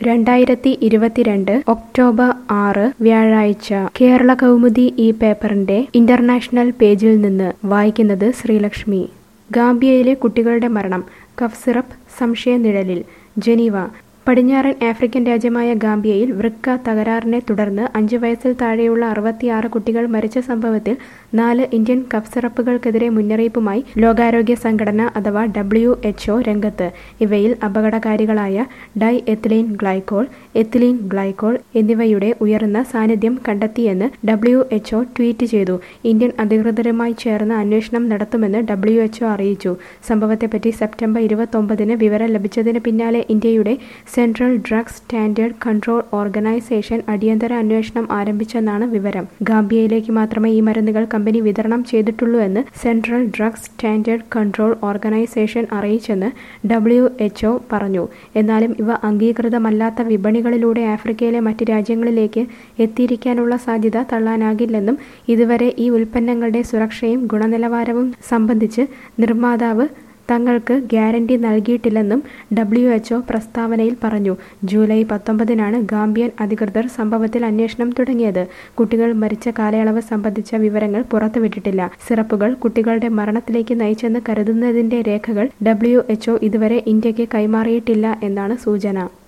രണ്ടായിരത്തി ഇരുപത്തിരണ്ട് ഒക്ടോബർ ആറ് വ്യാഴാഴ്ച കേരള കൗമുദി ഈ പേപ്പറിന്റെ ഇന്റർനാഷണൽ പേജിൽ നിന്ന് വായിക്കുന്നത് ശ്രീലക്ഷ്മി ഗാംബിയയിലെ കുട്ടികളുടെ മരണം കഫ് സിറപ്പ് സംശയനിഴലിൽ ജനീവ പടിഞ്ഞാറൻ ആഫ്രിക്കൻ രാജ്യമായ ഗാംബിയയിൽ വൃക്ക തകരാറിനെ തുടർന്ന് അഞ്ചു വയസ്സിൽ താഴെയുള്ള അറുപത്തിയാറ് കുട്ടികൾ മരിച്ച സംഭവത്തിൽ നാല് ഇന്ത്യൻ കഫ് സിറപ്പുകൾക്കെതിരെ മുന്നറിയിപ്പുമായി ലോകാരോഗ്യ സംഘടന അഥവാ ഡബ്ല്യു എച്ച്ഒ രംഗത്ത് ഇവയിൽ അപകടകാരികളായ diethylene glycol ethylene glycol എന്നിവയുടെ ഉയർന്ന സാന്നിധ്യം കണ്ടെത്തിയെന്ന് ഡബ്ല്യു എച്ച്ഒ ട്വീറ്റ് ചെയ്തു ഇന്ത്യൻ അധികൃതരുമായി ചേർന്ന് അന്വേഷണം നടത്തുമെന്ന് ഡബ്ല്യു എച്ച്ഒ അറിയിച്ചു സംഭവത്തെപ്പറ്റി സെപ്റ്റംബർ ഇരുപത്തൊമ്പതിന് വിവരം ലഭിച്ചതിന് പിന്നാലെ ഇന്ത്യയുടെ central drugs standard control organisation അടിയന്തര അന്വേഷണം ആരംഭിച്ചെന്നാണ് വിവരം ഗാംബിയയിലേക്ക് മാത്രമേ ഈ മരുന്നുകൾ കമ്പനി വിതരണം ചെയ്തിട്ടുള്ളൂ എന്ന് central drugs standard control organisation അറിയിച്ചെന്ന് ഡബ്ല്യു എച്ച്ഒ പറഞ്ഞു എന്നാലും ഇവ അംഗീകൃതമല്ലാത്ത വിപണികളിലൂടെ ആഫ്രിക്കയിലെ മറ്റ് രാജ്യങ്ങളിലേക്ക് എത്തിയിരിക്കാനുള്ള സാധ്യത തള്ളാനാകില്ലെന്നും ഇതുവരെ ഈ ഉൽപ്പന്നങ്ങളുടെ സുരക്ഷയും ഗുണനിലവാരവും സംബന്ധിച്ച് നിർമ്മാതാവ് തങ്ങൾക്ക് ഗ്യാരണ്ടി നൽകിയിട്ടില്ലെന്നും ഡബ്ല്യു എച്ച്ഒ പ്രസ്താവനയിൽ പറഞ്ഞു ജൂലൈ പത്തൊമ്പതിനാണ് ഗാംബിയൻ അധികൃതർ സംഭവത്തിൽ അന്വേഷണം തുടങ്ങിയത് കുട്ടികൾ മരിച്ച കാലയളവ് സംബന്ധിച്ച വിവരങ്ങൾ പുറത്തുവിട്ടിട്ടില്ല സിറപ്പുകൾ കുട്ടികളുടെ മരണത്തിലേക്ക് നയിച്ചെന്ന് കരുതുന്നതിന്റെ രേഖകൾ ഡബ്ല്യു എച്ച്ഒ ഇതുവരെ ഇന്ത്യക്ക് കൈമാറിയിട്ടില്ല എന്നാണ് സൂചന